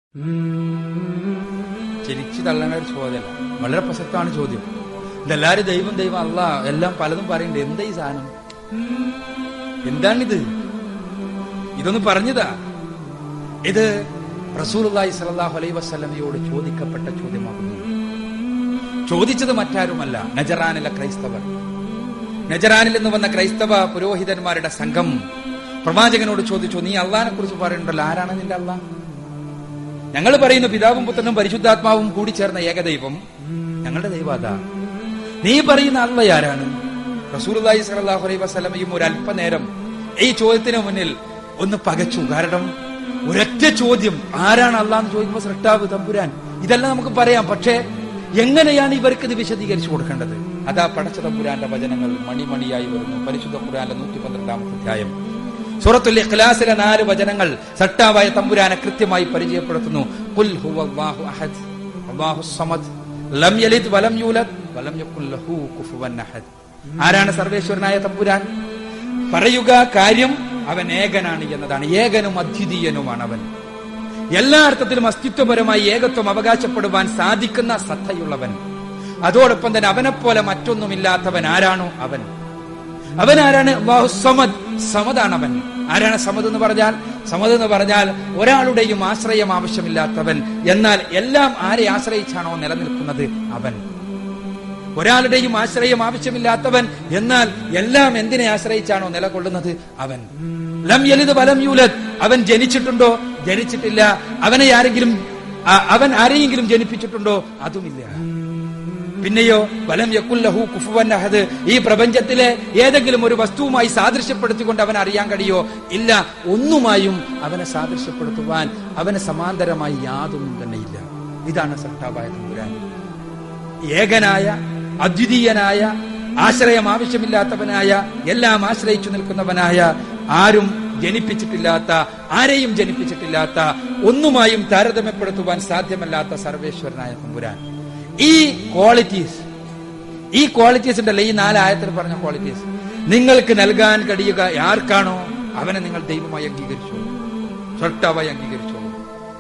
ചിരിച്ചു തള്ളേണ്ട ഒരു ചോദ്യമല്ല വളരെ പ്രസക്തമാണ് ചോദ്യം ഇതെല്ലാരും ദൈവം ദൈവം അല്ല എല്ലാം പലതും പറയണ്ടേ എന്താ ഈ സാധനം എന്താണിത് ഇതൊന്ന് പറഞ്ഞതാ ഇത് റസൂലുള്ളാഹി സ്വല്ലല്ലാഹു അലൈഹി വസല്ലമയോട് ചോദിക്കപ്പെട്ട ചോദ്യമാകുന്നു ചോദിച്ചത് മറ്റാരുമല്ല നജറാനിലെ ക്രൈസ്തവർ നജറാനിൽ നിന്ന് വന്ന ക്രൈസ്തവ പുരോഹിതന്മാരുടെ സംഘം പ്രവാചകനോട് ചോദിച്ചു നീ അള്ളഹാനെ കുറിച്ച് പറയണ്ടല്ലോ ആരാണ് നിന്റെ അള്ളാഹ് ഞങ്ങൾ പറയുന്നു പിതാവും പുത്രനും പരിശുദ്ധാത്മാവും കൂടി ചേർന്ന ഏകദൈവം ഞങ്ങളുടെ ദൈവം അതാ നീ പറയുന്ന അള്ള ആരാണ് റസൂലുള്ളാഹി സ്വല്ലല്ലാഹു അലൈഹി വസല്ലമയും ഒരു അല്പനേരം ഈ ചോദ്യത്തിന് മുന്നിൽ ഒന്ന് പകച്ചു കാരണം ഒരൊറ്റ ചോദ്യം ആരാണ് അള്ളാന്ന് ചോദിക്കുമ്പോൾ സൃഷ്ടാവ് തമ്പുരാൻ ഇതെല്ലാം നമുക്ക് പറയാം പക്ഷേ എങ്ങനെയാണ് ഇവർക്ക് ഇത് വിശദീകരിച്ചു കൊടുക്കേണ്ടത് അതാ പടച്ച തമ്പുരാന്റെ വചനങ്ങൾ മണിമണിയായി വരുന്നു പരിശുദ്ധ ഖുർആന്റെ നൂറ്റി പന്ത്രണ്ടാമത്തെ അധ്യായം സൂറത്തുൽ ഇഖ്ലാസിലെ നാല് വചനങ്ങൾ സട്ടാവായ തമ്പുരാനെ കൃത്യമായി പരിചയപ്പെടുത്തുന്നു ഖുൽ ഹുവല്ലാഹു അഹദ് അല്ലാഹു സമദ് ലം യലിദ് വലം യൂലദ് വലം യകുൽ ലഹു കുഫുവൻ അഹദ് ആരാണ് സർവേശ്വരനായ തമ്പുരാൻ പറയുക കാര്യം അവൻ ഏകനാണ് എന്നതാണ് ഏകനും അദ്വിതീയനുമാണ് അവൻ എല്ലാ അർത്ഥത്തിലും അസ്തിത്വപരമായി ഏകത്വം അവകാശപ്പെടുവാൻ സാധിക്കുന്ന സത്തയുള്ളവൻ അതോടൊപ്പം തന്നെ അവനെപ്പോലെ മറ്റൊന്നുമില്ലാത്തവൻ ആരാണോ അവൻ അവൻ ആരാണ് അല്ലാഹു സമദ് സമദാണ് അവൻ ആരാണ് സമദ് എന്ന് പറഞ്ഞാൽ സമദ് എന്ന് പറഞ്ഞാൽ ഒരാളുടെയും ആശ്രയം ആവശ്യമില്ലാത്തവൻ എന്നാൽ എല്ലാം ആരെ ആശ്രയിച്ചാണോ നിലനിൽക്കുന്നത് അവൻ ഒരാളുടെയും ആശ്രയം ആവശ്യമില്ലാത്തവൻ എന്നാൽ എല്ലാം എന്തിനെ ആശ്രയിച്ചാണോ നിലകൊള്ളുന്നത് അവൻ ലം യലിത് വലം യൂലത് അവൻ ജനിച്ചിട്ടുണ്ടോ ജനിച്ചിട്ടില്ല അവനെ ആരെങ്കിലും ആ- അവൻ ആരെയെങ്കിലും ജനിപ്പിച്ചിട്ടുണ്ടോ അതുമില്ല പിന്നെയോ വലം യക്കുല്ലഹു കുഫുവൻ അഹദ് ഈ പ്രപഞ്ചത്തിലെ ഏതെങ്കിലും ഒരു വസ്തുവുമായി സാദൃശ്യപ്പെടുത്തിക്കൊണ്ട് അവൻ അറിയാൻ കഴിയോ ഇല്ല ഒന്നുമായും അവനെ സാദൃശ്യപ്പെടുത്തുവാൻ അവന് സമാന്തരമായി യാതൊന്നും തന്നെ ഇല്ല ഇതാണ് സട്ടാവായ തമ്പുരാൻ ഏകനായ അദ്വിതീയനായ ആശ്രയം ആവശ്യമില്ലാത്തവനായ എല്ലാം ആശ്രയിച്ചു നിൽക്കുന്നവനായ ആരും ജനിപ്പിച്ചിട്ടില്ലാത്ത ആരെയും ജനിപ്പിച്ചിട്ടില്ലാത്ത ഒന്നുമായും താരതമ്യപ്പെടുത്തുവാൻ സാധ്യമല്ലാത്ത സർവേശ്വരനായ തമ്പുരാൻ ഈ ക്വാളിറ്റീസ് ഈ ക്വാളിറ്റീസ് ഉണ്ടല്ലോ ഈ നാല് ആയത്തിൽ പറഞ്ഞ ക്വാളിറ്റീസ് നിങ്ങൾക്ക് നൽകാൻ കഴിയുക ആർക്കാണോ അവനെ നിങ്ങൾ ദൈവമായി അംഗീകരിച്ചോളൂ സൃഷ്ടാവായി അംഗീകരിച്ചോളൂ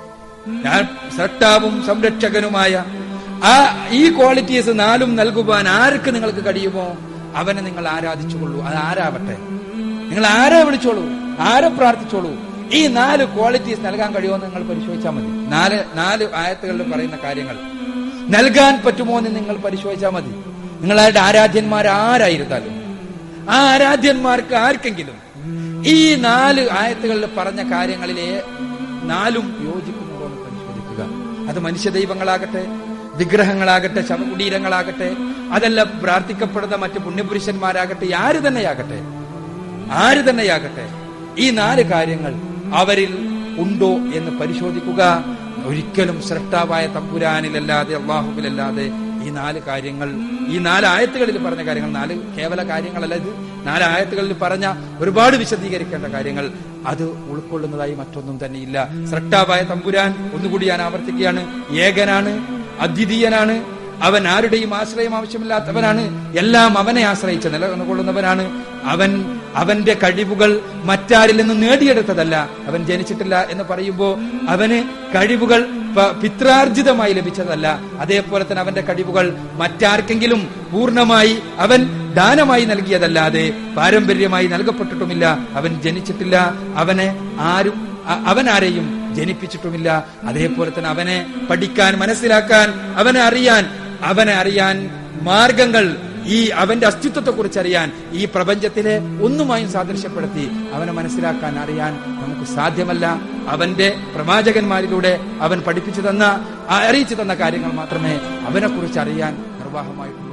ഞാൻ സൃഷ്ടാവും സംരക്ഷകനുമായ ആ ഈ ക്വാളിറ്റീസ് നാലും നൽകുവാൻ ആർക്ക് നിങ്ങൾക്ക് കഴിയുമോ അവനെ നിങ്ങൾ ആരാധിച്ചുകൊള്ളൂ അത് ആരാവട്ടെ നിങ്ങൾ ആരെ വിളിച്ചോളൂ ആരെ പ്രാർത്ഥിച്ചോളൂ ഈ നാല് ക്വാളിറ്റീസ് നൽകാൻ കഴിയുമോ എന്ന് നിങ്ങൾ പരിശോധിച്ചാൽ മതി നാല് നാല് ആയത്തുകളിൽ പറയുന്ന കാര്യങ്ങൾ നൽകാൻ പറ്റുമോ എന്ന് നിങ്ങൾ പരിശോധിച്ചാൽ മതി നിങ്ങളുടെ ആരാധ്യന്മാർ ആരായിരുന്നാലും ആ ആരാധ്യന്മാർക്ക് ആർക്കെങ്കിലും ഈ നാല് ആയത്തുകളിൽ പറഞ്ഞ കാര്യങ്ങളിലെ നാലും യോജിക്കുന്നുണ്ടോ എന്ന് പരിശോധിക്കുക അത് മനുഷ്യ ദൈവങ്ങളാകട്ടെ വിഗ്രഹങ്ങളാകട്ടെ ശവകുടീരങ്ങളാകട്ടെ അതല്ല പ്രാർത്ഥിക്കപ്പെടുന്ന മറ്റു പുണ്യപുരുഷന്മാരാകട്ടെ ആര് തന്നെയാകട്ടെ ആര് തന്നെയാകട്ടെ ഈ നാല് കാര്യങ്ങൾ അവരിൽ ഉണ്ടോ എന്ന് പരിശോധിക്കുക ഒരിക്കലും സൃഷ്ടാവായ തമ്പുരാനിലല്ലാതെ അള്ളാഹുവിലല്ലാതെ ഈ നാല് കാര്യങ്ങൾ ഈ നാല് ആയത്തുകളിൽ പറഞ്ഞ കാര്യങ്ങൾ നാല് കേവല കാര്യങ്ങളല്ല ഇത് നാല് ആയത്തുകളിൽ പറഞ്ഞ ഒരുപാട് വിശദീകരിക്കേണ്ട കാര്യങ്ങൾ അത് ഉൾക്കൊള്ളുന്നതായി മറ്റൊന്നും തന്നെയില്ല സൃഷ്ടാവായ തമ്പുരാൻ ഒന്നുകൂടി ഞാൻ ആവർത്തിക്കുകയാണ് ഏകനാണ് അദ്വിതീയനാണ് അവൻ ആരുടെയും ആശ്രയം ആവശ്യമില്ലാത്തവനാണ് എല്ലാം അവനെ ആശ്രയിച്ച് നിലകൊള്ളുന്നവനാണ് അവൻ അവന്റെ കഴിവുകൾ മറ്റാരിൽ നിന്ന് നേടിയെടുത്തതല്ല അവൻ ജനിച്ചിട്ടില്ല എന്ന് പറയുമ്പോ അവന് കഴിവുകൾ പ- പിത്രാർജിതമായി ലഭിച്ചതല്ല അതേപോലെ തന്നെ അവന്റെ കഴിവുകൾ മറ്റാർക്കെങ്കിലും പൂർണ്ണമായി അവൻ ദാനമായി നൽകിയതല്ലാതെ പാരമ്പര്യമായി നൽകപ്പെട്ടിട്ടുമില്ല അവൻ ജനിച്ചിട്ടില്ല അവനെ ആരും അ- അവൻ ആരെയും ജനിപ്പിച്ചിട്ടുമില്ല അതേപോലെ തന്നെ അവനെ പഠിക്കാൻ മനസ്സിലാക്കാൻ അവനെ അറിയാൻ അവനെ അറിയാൻ മാർഗങ്ങൾ ഈ അവന്റെ അസ്തിത്വത്തെ കുറിച്ച് അറിയാൻ ഈ പ്രപഞ്ചത്തിലെ ഒന്നുമായും സാദൃശ്യപ്പെടുത്തി അവനെ മനസ്സിലാക്കാൻ അറിയാൻ നമുക്ക് സാധ്യമല്ല അവന്റെ പ്രവാചകന്മാരിലൂടെ അവൻ പഠിപ്പിച്ചു തന്ന അറിയിച്ചു തന്ന കാര്യങ്ങൾ മാത്രമേ അവനെ കുറിച്ച് അറിയാൻ നിർവാഹമായിട്ടുണ്ട്